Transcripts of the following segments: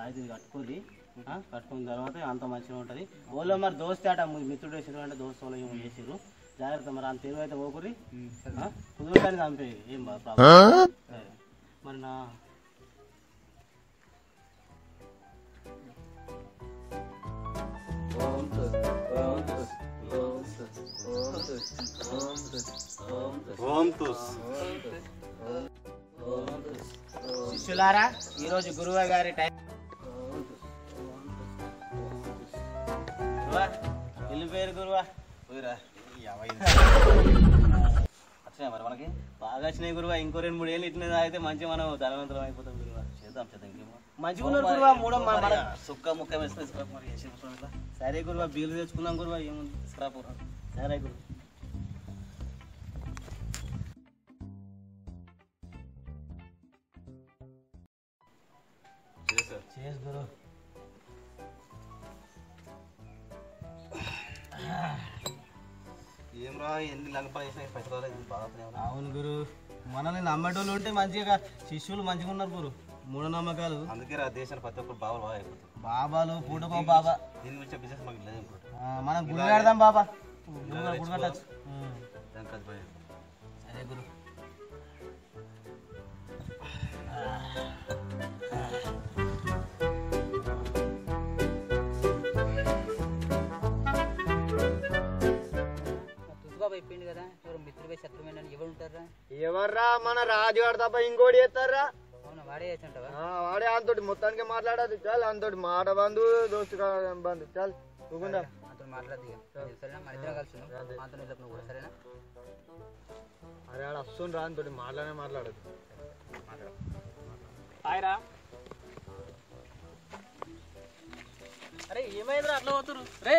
తాయితీ కట్టుకోది ఆ, కట్టుకున్న తర్వాత అంత మంచిగా ఉంటుంది ఓలో మరి దోస్తే అట మీ మిత్రుడు వేసారు అంటే దోస్తు వాళ్ళు ఏమో చేసారు జాగ్రత్త మరి అంత తెలివి అయితే పోకురి కుదురుతానికి చంపే ఏం బా ప్రాబ్లం సరే. మరి నా ఓం తుస్ శిష్యులారా ఈరోజు గురువు గారి టైం గురువా వెళ్ళిపోయారు గురువా పోయిరా వచ్చినాయి మరి మనకి బాగా వచ్చినాయి గురువా ఇంకో రెండు మూడు ఏళ్ళు ఇట్లా తాగితే మంచిగా మనం ధనవంతరం అయిపోతాం గురువా చేద్దాం చేద్దాం ఇంకేమో మంచిగా ఉన్నారు గురువా మూడో మన మన- సుక్క ముక్క వేస్తే ఇసుక మరి వేసి కూర్చోండి ఇట్లా. సరే గురువా బీలు తెచ్చుకుందాం గురువా ఏముంది ఇసుకరా పోరా. సరే గురు చేసా. చేస్ గురు ఏం రా ఎన్ని లంగపని చేసినా పైసలు రాలేదు బాగా అవును గురు మనల్ని నమ్మేటోళ్ళు ఉంటే మంచిగా శిష్యులు మంచిగా ఉన్నారు గురు మూఢనమ్మకాలు అందుకే రా దేశాన్ని ప్రతి ఒక్కరు బాగా బాగా అయిపోతుంది బాబాలు పూటకో బాబా దీని గురించి బిజినెస్ మాకు లేదు అనుకుంటా ఆ, మనం గుడి కడదాం బాబా గుడి గుడి కట్టచ్చు దానికి అది పోయేది. సరే గురు తుసుబాబు అయిపోయింది కదా ఎవరు మిత్రుడిపై శత్రుమైన ఎవరు ఉంటారా ఎవర్రా మన రాజుగాడు తప్ప ఇంకోటి చేస్తారా అవునా వాడే చేస్తుంటావా ఆ, వాడే అంతోటి మొత్తానికి మాట్లాడదు చాలు అంతోటి మాట బంధు దోస్తు కా- బంధు చాలు ఊకుందాం అంత మాట్లాడదు ఇక సరేనా మన ఇద్దరం కలిసి ఉన్నాం అంత నువ్వు కూడా సరేనా అరే ఆడ వస్తుంది రా అంతోటి మాట్లాడే మాట్లాడదు హాయ్రా అరే ఏమైందిరా అట్లా పోతురు రే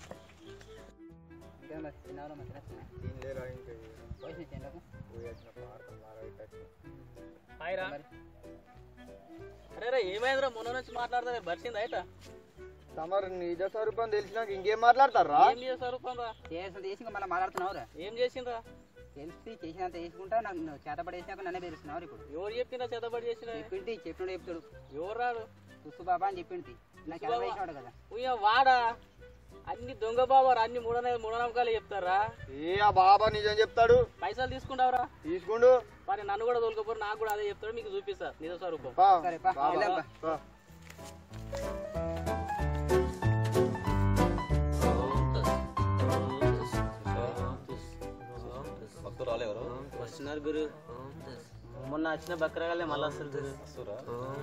ఇంకా మరి తిన్నావా మంచిగా తినలేరా ఇంకా వయసు చెండకు పోయి వచ్చిన పార్కం బాగా అయిపోయింది. హాయ్రా అరే రే ఏమైందిరా మొన్న నుంచి మాట్లాడతా బరిసింది అయిట తమరు నిజ స్వరూపం తెలిసినాక ఇంకేం మాట్లాడతారా ఏం చేశారు పందా చేసినంత చేసి ఇంకా మళ్ళీ మాట్లాడుతున్నావురా ఏం చేసిండ్రా తెలిసి చేసినంత చేసుకుంటా నాకు నువ్వు చేతపడి వేసినాక నన్నే బెదిరిస్తున్నావు ఇప్పుడు ఎవరు చెప్పిందా చేతబడి చేసిన చెప్పింటి చెప్పినోడు చెప్తాడు ఎవరు రాడు తుసు బాబా అని చెప్పింటి నాకు ఎలా వేసినాడు కదా ఉయ్య వాడా అన్ని దొంగ బాబారు అన్ని మూఢ మూఢనమ్మకాలు చెప్తారా ఏ ఆ బాబా నిజం చెప్తాడు పైసలు తీసుకుంటావురా తీసుకుండు మరి నన్ను కూడా తోలుకపోరు నాకు కూడా అదే చెప్తాడు మీకు చూపిస్తా నిజ స్వరూపం పా, సరే, పా, బాబా, వెళ్దాం, పా. పా. భక్తులు రాలే ఎవరు వస్తున్నారు గురు మొన్న వచ్చిన బక్రగాలే మళ్ళీ వస్తారు గురు వస్తురా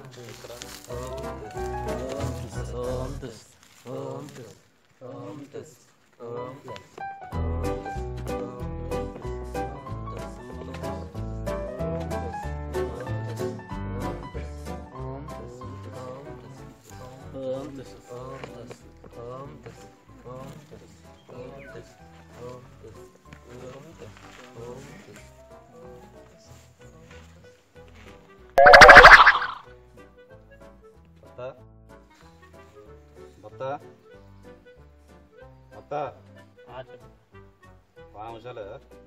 భర్త భర్త భర్త బాగా ఉంచాలి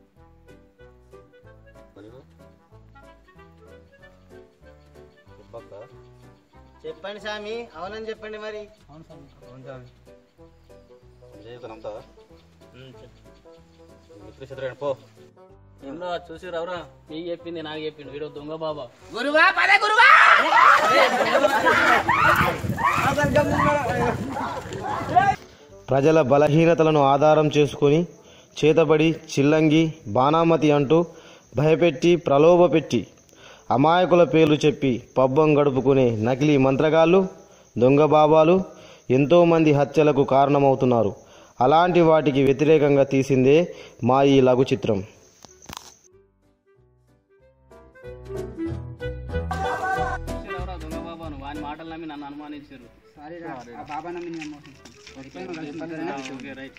భర్త చెప్పండి స్వామి అవునని చెప్పండి మరి జీవితం మిత్ర చిత్ర పో ఏందో అది చూసి రావురా నీకు చెప్పింది నాకు చెప్పిండు వీడు దొంగ బాబా గురువా పద గురువా ప్రజల బలహీనతలను ఆధారం చేసుకొని చేతబడి చిల్లంగి బాణామతి అంటూ భయపెట్టి ప్రలోభపెట్టి అమాయకుల పేర్లు చెప్పి పబ్బం గడుపుకునే నకిలీ మంత్రగాళ్ళు దొంగ బాబాలు ఎంతోమంది హత్యలకు కారణమవుతున్నారు అలాంటి వాటికి వ్యతిరేకంగా తీసిందే మా ఈ లఘు చిత్రం చూసి రావురా దొంగ బాబాను వాని మాటలు నమ్మి నన్ను అనుమానించారు సారీ రా ఆ బాబా నమ్మి నేను మోసం ఓకే రైట్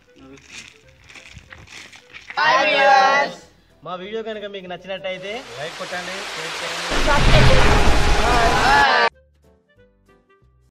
మా వీడియో కనుక మీకు నచ్చినట్టయితే లైక్ కొట్టండి షేర్ చేయండి